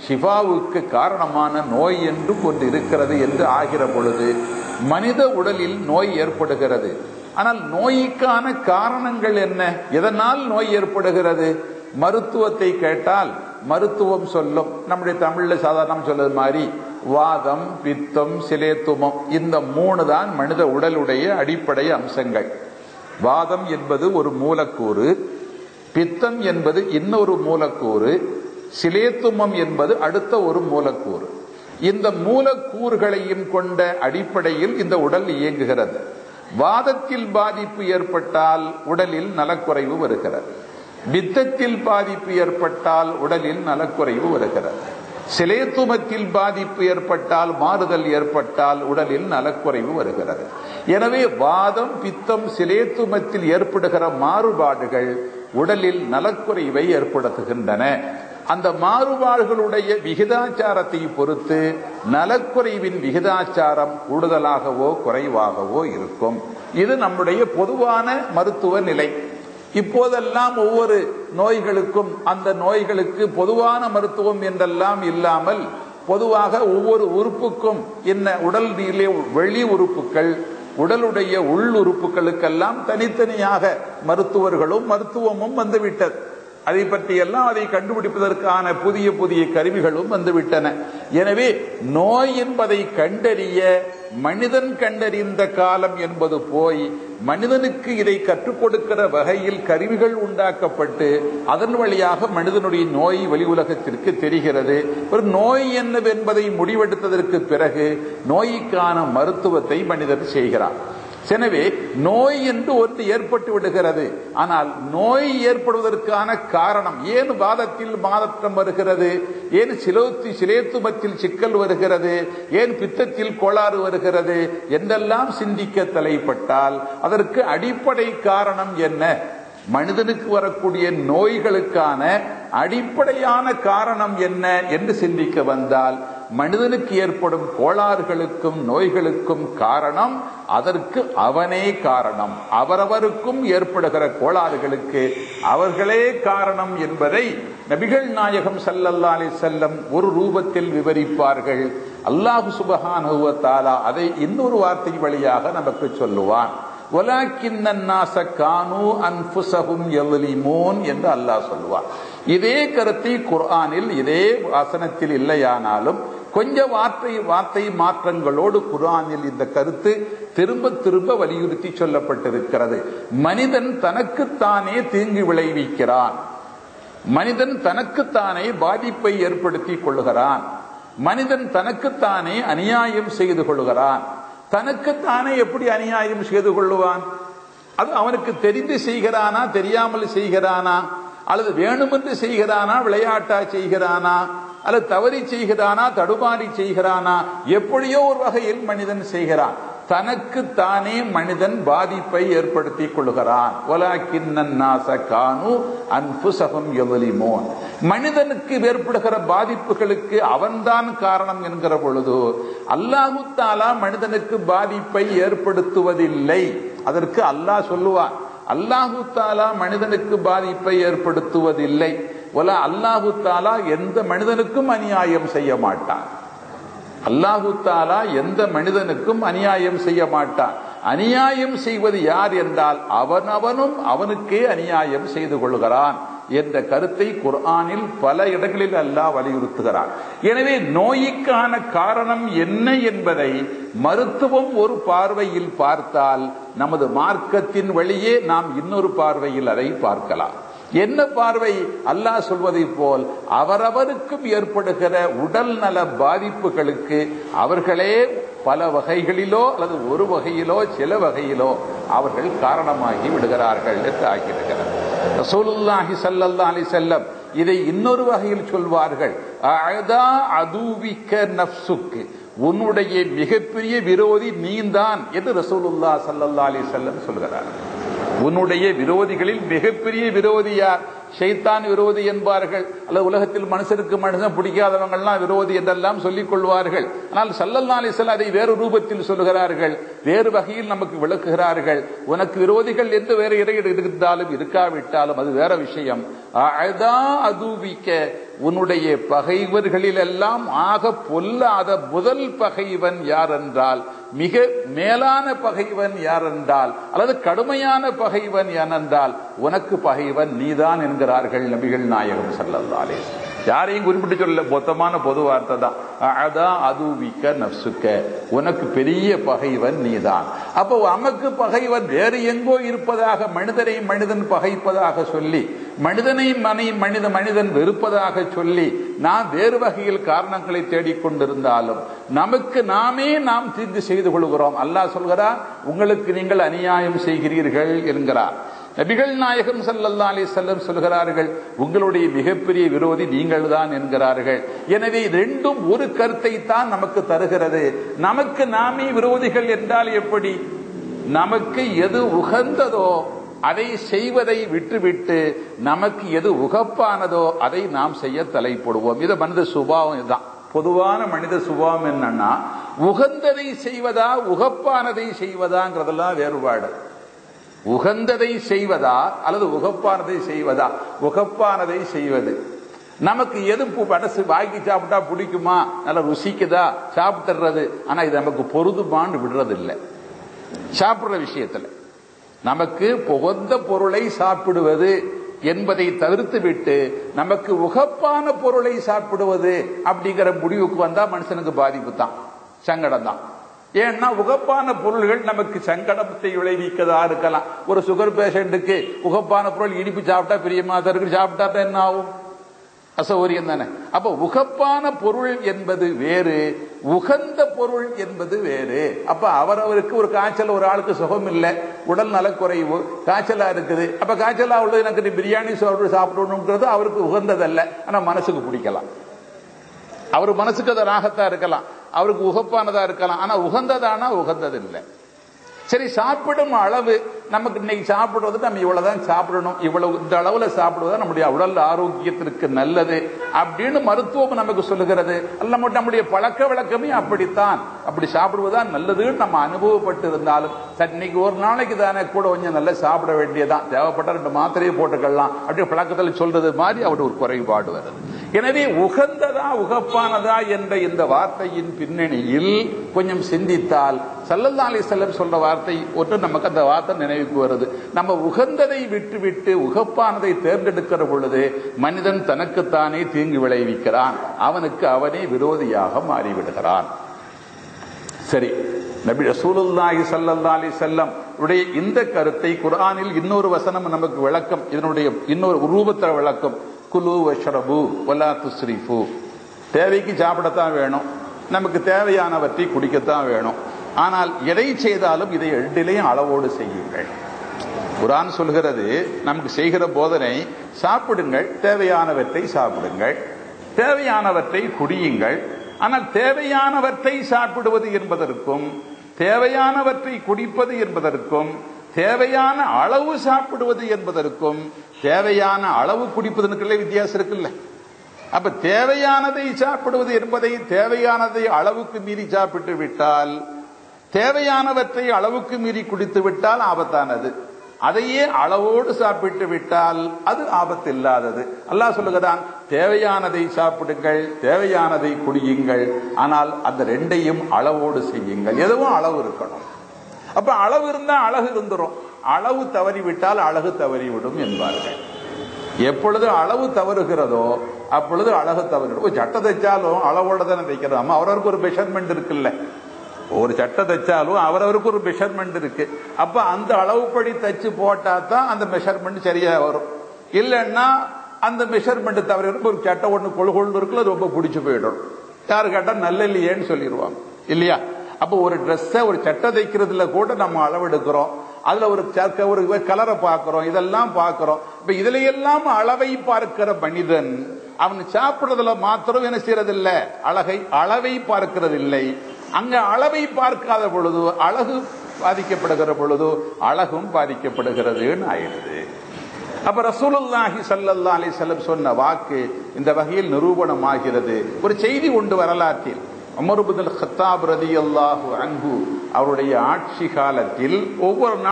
ஷிஃபாவுக்கு காரணமான நோய் என்று ஒன்று இருக்கிறது என்று ஆகிற பொழுது மனித உடலில் நோய் ஏற்படுகிறது ஆனால் நோய்க்கான காரணங்கள் என்ன எதனால் நோய் ஏற்படுகிறது மருத்துவத்தை கேட்டால் மருத்துவம் சொல்லும் நம்முடைய தமிழ்ல சாதாரணம் சொல்றது மாதிரி வாதம் பித்தம் சிலேத்துமம் இந்த மூணு தான் மனித உடலுடைய அடிப்படை அம்சங்கள் வாதம் என்பது ஒரு மூலக்கூறு பித்தம் என்பது இன்னொரு மூலக்கூறு சிலேத்துமம் என்பது அடுத்த ஒரு மூலக்கூறு இந்த மூலக்கூறுகளையும் கொண்ட அடிப்படையில் இந்த உடல் இயங்குகிறது வாதத்தில் பாதிப்பு ஏற்பட்டால் உடலில் நலக்குறைவு வருகிறது பித்தத்தில் பாதிப்பு ஏற்பட்டால் உடலில் நலக்குறைவு வருகிறது சிலேத்துமத்தில் பாதிப்பு ஏற்பட்டால் மாறுதல் ஏற்பட்டால் உடலில் நலக்குறைவு வருகிறது எனவே வாதம் பித்தம் சிலேத்துமத்தில் ஏற்படுகிற மாறுபாடுகள் உடலில் நலக்குறைவை ஏற்படுத்துகின்றன அந்த மாறுபாடுகளுடைய விகிதாச்சாரத்தை பொறுத்து நலக்குறைவின் விகிதாச்சாரம் கூடுதலாகவோ குறைவாகவோ இருக்கும் இது நம்முடைய பொதுவான மருத்துவ நிலை இப்போதெல்லாம் ஒவ்வொரு நோய்களுக்கும் அந்த நோய்களுக்கு பொதுவான மருத்துவம் என்றெல்லாம் இல்லாமல் பொதுவாக ஒவ்வொரு உறுப்புக்கும் என்ன உடல் நீளே வெளி உறுப்புகள் உடலுடைய உள் உறுப்புகளுக்கெல்லாம் தனித்தனியாக மருத்துவர்களும் மருத்துவமும் வந்துவிட்டது அதை பற்றி எல்லாம் அதை கண்டுபிடிப்பதற்கான புதிய புதிய கருவிகளும் வந்துவிட்டன எனவே நோய் என்பதை கண்டறிய மனிதன் கண்டறிந்த காலம் என்பது போய் மனிதனுக்கு இதை கற்றுக் கொடுக்கிற வகையில் கருவிகள் உண்டாக்கப்பட்டு அதன் வழியாக மனிதனுடைய நோய் வெளி உலகத்திற்கு தெரிகிறது ஒரு நோய் என்னவென்பதை முடிவெடுத்ததற்கு பிறகு நோய்க்கான மருத்துவத்தை மனிதன் செய்கிறார் எனவே நோய் என்று ஒன்று ஏற்பட்டு விடுகிறது ஆனால் நோய் ஏற்படுவதற்கான காரணம் ஏன் வாதத்தில் மாதற்றம் வருகிறது ஏன் சிலோத்தி சிலேத்துமத்தில் சிக்கல் வருகிறது ஏன் பித்தத்தில் கோளாறு வருகிறது என்றெல்லாம் சிந்திக்க தலைப்பட்டால் அதற்கு அடிப்படை காரணம் என்ன மனிதனுக்கு வரக்கூடிய நோய்களுக்கான அடிப்படையான காரணம் என்ன என்று சிந்திக்க வந்தால் மனிதனுக்கு ஏற்படும் கோளாறுகளுக்கும் நோய்களுக்கும் காரணம் அதற்கு அவனே காரணம் அவரவருக்கும் ஏற்படுகிற கோளாறுகளுக்கு அவர்களே காரணம் என்பதை நபிகள் நாயகம் சல்லல்லா அலி செல்லம் ஒரு ரூபத்தில் விவரிப்பார்கள் அல்லாஹு சுபஹானுவத்தாலா அதை இன்னொரு வார்த்தை வழியாக நமக்கு சொல்லுவான் என்று அல்லாஹ் சொல்லுவார் இதே கருத்தை குர்ஆனில் இதே வசனத்தில் இல்லையானாலும் கொஞ்ச வார்த்தை வார்த்தை மாற்றங்களோடு குரானில் இந்த கருத்து திரும்ப திரும்ப வலியுறுத்தி சொல்லப்பட்டிருக்கிறது மனிதன் தனக்குத்தானே தீங்கு விளைவிக்கிறான் மனிதன் தனக்குத்தானே பாதிப்பை ஏற்படுத்திக் கொள்கிறான் மனிதன் தனக்குத்தானே அநியாயம் செய்து கொள்கிறான் தனக்குத்தானே எப்படி அநியாயம் செய்து கொள்ளுவான் அது அவனுக்கு தெரிந்து செய்கிறானா தெரியாமல் செய்கிறானா அல்லது வேணுமென்று செய்கிறானா விளையாட்டா செய்கிறானா அல்லது தவறி செய்கிறானா தடுமாறி செய்கிறானா எப்படியோ ஒரு வகையில் மனிதன் செய்கிறான் தனக்கு தானே மனிதன் பாதிப்பை ஏற்படுத்திக் கொள்கிறான் மனிதனுக்கு ஏற்படுகிற பாதிப்புகளுக்கு அவன்தான் காரணம் என்கிற பொழுது அல்லாஹு தாலா மனிதனுக்கு பாதிப்பை ஏற்படுத்துவதில்லை அதற்கு அல்லாஹ் சொல்லுவான் அல்லாஹு தாலா மனிதனுக்கு பாதிப்பை ஏற்படுத்துவதில்லை ஒல அல்லாஹு தாலா எந்த மனிதனுக்கும் அநியாயம் செய்ய மாட்டான் அல்லாஹு தாலா எந்த மனிதனுக்கும் அநியாயம் செய்ய மாட்டான் அநியாயம் செய்வது யார் என்றால் அவனவனும் அவனுக்கே அநியாயம் செய்து கொள்கிறான் என்ற கருத்தை குர்ஆனில் பல இடங்களில் அல்லாஹ் வலியுறுத்துகிறான் எனவே நோய்க்கான காரணம் என்ன என்பதை மருத்துவம் ஒரு பார்வையில் பார்த்தால் நமது மார்க்கத்தின் வழியே நாம் இன்னொரு பார்வையில் அதை பார்க்கலாம் என்ன பார்வை அல்லாஹ் சொல்வதை போல் அவரவருக்கும் ஏற்படுகிற உடல் நல பாதிப்புகளுக்கு அவர்களே பல வகைகளிலோ அல்லது ஒரு வகையிலோ சில வகையிலோ அவர்கள் காரணமாகி விடுகிறார்கள் என்று ஆகியிருக்கிறது ரசூலுல்லாஹி சல்லல்லா அலி செல்லம் இதை இன்னொரு வகையில் சொல்வார்கள் அழதா அதுவிக்க நப்சுக்கு உன்னுடைய மிகப்பெரிய விரோதி நீந்தான் என்று ரசூலுல்லா சல்லல்லா அலி செல்லம் சொல்கிறார் உன்னுடைய விரோதிகளில் மிகப்பெரிய விரோதி யார் ஷைத்தான் விரோதி என்பார்கள் அல்லது உலகத்தில் மனுஷருக்கு மனுஷன் பிடிக்காதவங்கள்லாம் விரோதி என்றெல்லாம் சொல்லிக் கொள்வார்கள் ஆனால் சல்லல்லா அலிசல் அதை வேறு ரூபத்தில் சொல்லுகிறார்கள் வேறு வகையில் நமக்கு விளக்குகிறார்கள் உனக்கு விரோதிகள் எந்த வேறு இறை இருந்தாலும் இருக்காவிட்டாலும் அது வேற விஷயம் அழதா அதுவிக்க உன்னுடைய பகைவர்களில் எல்லாம் ஆக பொல்லாத முதல் பகைவன் யார் என்றால் மிக மேலான பகைவன் யார் என்றால் அல்லது கடுமையான பகைவன் யாரென்றால் உனக்கு பகைவன் நீதான் என்கிறார்கள் நபிகள் நாயகம் சல்லல்லாலே யாரையும் குறிப்பிட்டு சொல்ல மொத்தமான பொது வார்த்தை தான் அதான் அதுவிக்க நப்சுக்க உனக்கு பெரிய பகைவன் நீதான் அப்போ நமக்கு பகைவன் வேறு எங்கோ இருப்பதாக மனிதனை மனிதன் பகைப்பதாக சொல்லி மனிதனை மனை மனித மனிதன் வெறுப்பதாக சொல்லி நாம் வேறு வகையில் காரணங்களை தேடிக்கொண்டிருந்தாலும் நமக்கு நாமே நாம் தீர்ந்து செய்து கொள்கிறோம் அல்லாஹ் சொல்கிறார் உங்களுக்கு நீங்கள் அநியாயம் செய்கிறீர்கள் என்கிறார் நபிகள் நாயகம் சல்லல்லா அலி செல்லம் சொல்கிறார்கள் உங்களுடைய மிகப்பெரிய விரோதி நீங்கள் தான் என்கிறார்கள் எனவே ரெண்டும் ஒரு கருத்தை தான் நமக்கு தருகிறது நமக்கு நாமே விரோதிகள் என்றால் எப்படி நமக்கு எது உகந்ததோ அதை செய்வதை விட்டுவிட்டு நமக்கு எது உகப்பானதோ அதை நாம் செய்ய தலைப்படுவோம் இது மனித சுபாவம் இதுதான் பொதுவான மனித சுபாவம் என்னன்னா உகந்ததை செய்வதா உகப்பானதை செய்வதாங்கிறதெல்லாம் வேறுபாடு உகந்ததை செய்வதா அல்லது உகப்பானதை செய்வதா உகப்பானதை செய்வது நமக்கு எது மனசு வாங்கி சாப்பிட்டா பிடிக்குமா நல்லா ருசிக்குதா சாப்பிட்டுறது ஆனா இது நமக்கு பொருதுமான்னு விடுறது இல்லை சாப்பிடுற விஷயத்துல நமக்கு புகந்த பொருளை சாப்பிடுவது என்பதை தவிர்த்து விட்டு நமக்கு உகப்பான பொருளை சாப்பிடுவது அப்படிங்கிற முடிவுக்கு வந்தா மனுஷனுக்கு பாதிப்பு தான் சங்கடம் தான் ஏன்னா உகப்பான பொருள்கள் நமக்கு சங்கடத்தை விளைவிக்கதா இருக்கலாம் ஒரு சுகர் பேஷண்ட்டுக்கு உகப்பான பொருள் இனிப்பு சாப்பிட்டா பிரியமா இருக்கு சாப்பிட்டா தான் என்ன ஆகும் அசௌரியம் தானே அப்ப உகப்பான பொருள் என்பது வேறு உகந்த பொருள் என்பது வேறு அப்ப அவரவருக்கு ஒரு காய்ச்சல் ஒரு ஆளுக்கு சுகம் இல்லை உடல் நலக்குறைவு காய்ச்சலா இருக்குது அப்ப காய்ச்சலா உள்ளது எனக்கு பிரியாணி சாப்பிடணுங்கிறது அவருக்கு உகந்ததல்ல ஆனா மனசுக்கு பிடிக்கலாம் அவர் மனசுக்கு அது ராகத்தா இருக்கலாம் அவருக்கு உகப்பானதா இருக்கலாம் ஆனா உகந்ததானா உகந்தது இல்லை சரி சாப்பிடும் அளவு நமக்கு இன்னைக்கு சாப்பிடுறது நம்ம இவ்வளவுதான் சாப்பிடணும் இவ்வளவு இந்த அளவுல சாப்பிடுவது நம்முடைய உடல் ஆரோக்கியத்திற்கு நல்லது அப்படின்னு மருத்துவம் நமக்கு சொல்லுகிறது அல்ல நம்முடைய பழக்க வழக்கமே அப்படித்தான் அப்படி சாப்பிடுவதுதான் நல்லதுன்னு நம்ம அனுபவப்பட்டு இருந்தாலும் சரி இன்னைக்கு ஒரு நாளைக்கு தானே கூட கொஞ்சம் நல்லா சாப்பிட வேண்டியதான் தேவைப்பட்ட ரெண்டு மாத்திரையை போட்டுக்கலாம் அப்படி பழக்கத்தில் சொல்றது மாதிரி அவர் ஒரு குறைபாடு வருது எனவே உகந்ததா உகப்பானதா என்ற இந்த வார்த்தையின் பின்னணியில் கொஞ்சம் சிந்தித்தால் சல்லல்லா அலி செல்லம் சொல்ற வார்த்தை ஒன்று நமக்கு அந்த வார்த்தை நினைவுக்கு வருது நம்ம உகந்ததை விட்டு விட்டு உகப்பானதை தேர்ந்தெடுக்கிற பொழுது மனிதன் தனக்குத்தானே தீங்கு விளைவிக்கிறான் அவனுக்கு அவனே விரோதியாக மாறிவிடுகிறான் சரி நபி ரசூலுல்லாஹி ஸல்லல்லாஹு அலைஹி வஸல்லம் உடைய இந்த கருத்தை குர்ஆனில் இன்னொரு வசனம் நமக்கு விளக்கம் இதனுடைய இன்னொரு ரூபத்தில் விளக்கம் குலு வஷ்ரபு வலா துஸ்ரிஃபு தேவைக்கு சாப்பிடத்தான் வேணும் நமக்கு தேவையானவற்றை குடிக்கத்தான் வேணும் ஆனால் எதை செய்தாலும் இதை எட்டிலையும் அளவோடு செய்யுங்கள் குரான் சொல்கிறது நமக்கு செய்கிற போதனை சாப்பிடுங்கள் தேவையானவற்றை சாப்பிடுங்கள் தேவையானவற்றை குடியுங்கள் ஆனால் தேவையானவற்றை சாப்பிடுவது என்பதற்கும் தேவையானவற்றை குடிப்பது என்பதற்கும் தேவையான அளவு சாப்பிடுவது என்பதற்கும் தேவையான அளவு குடிப்பதற்குள்ள வித்தியாசம் இருக்குல்ல அப்ப தேவையானதை சாப்பிடுவது என்பதை தேவையானதை அளவுக்கு மீறி சாப்பிட்டு விட்டால் தேவையானவற்றை அளவுக்கு மீறி குடித்து விட்டால் ஆபத்தானது அதையே அளவோடு சாப்பிட்டு விட்டால் அது ஆபத்து இல்லாதது அல்லாஹ் சொல்லுகிறான் தேவையானதை சாப்பிடுங்கள் தேவையானதை குடியுங்கள் ஆனால் அந்த ரெண்டையும் அளவோடு செய்யுங்கள் எதுவும் அளவு இருக்கணும் அப்ப அளவு இருந்தா அழகு இருந்துரும் அளவு தவறிவிட்டால் அழகு தவறிவிடும் என்பார்கள் எப்பொழுது அளவு தவறுகிறதோ அப்பொழுது அழகு தவறிடும் ஒரு சட்டை தைச்சாலும் அளவோட தானே தைக்கிறோம் ஆமா அவரவருக்கு ஒரு மெஷர்மெண்ட் இருக்குல்ல ஒரு சட்டை தைச்சாலும் அவரவருக்கு ஒரு மெஷர்மெண்ட் இருக்கு அப்ப அந்த அளவுப்படி தைச்சு போட்டா தான் அந்த மெஷர்மெண்ட் சரியா வரும் இல்லைன்னா அந்த மெஷர்மெண்ட் தவிர ஒரு சட்டை ஒன்று கொழு கொண்டு இருக்குல்ல ரொம்ப பிடிச்சு போயிடும் யாரு கேட்டா நல்ல இல்லையேன்னு சொல்லிடுவாங்க இல்லையா அப்போ ஒரு ட்ரெஸ்ஸை ஒரு சட்டை தைக்கிறதுல கூட நம்ம அளவெடுக்கிறோம் அதுல ஒரு சர்க்க ஒரு கலரை பார்க்கிறோம் இதெல்லாம் பார்க்கிறோம் இப்ப இதுல எல்லாம் அளவை பார்க்கிற மனிதன் அவன் சாப்பிடுறதுல மாத்திரம் என்ன செய்யறது இல்ல அழகை அளவை பார்க்கிறது இல்லை அங்க அளவை பார்க்காத பொழுது அழகு பாதிக்கப்படுகிற பொழுது அழகும் பாதிக்கப்படுகிறதுன்னு ஆயிடுது அப்ப ரசூலுல்லாஹி ஸல்லல்லாஹு அலைஹி வஸல்லம் சொன்ன வாக்கு இந்த வகையில் நிரூபணமாகிறது ஒரு செய்தி உண்டு வரலாற்றில் உமர் இப்னுல் கத்தாப் ரலியல்லாஹு அன்ஹு அவருடைய ஆட்சி காலத்தில் ஒவ்வொரு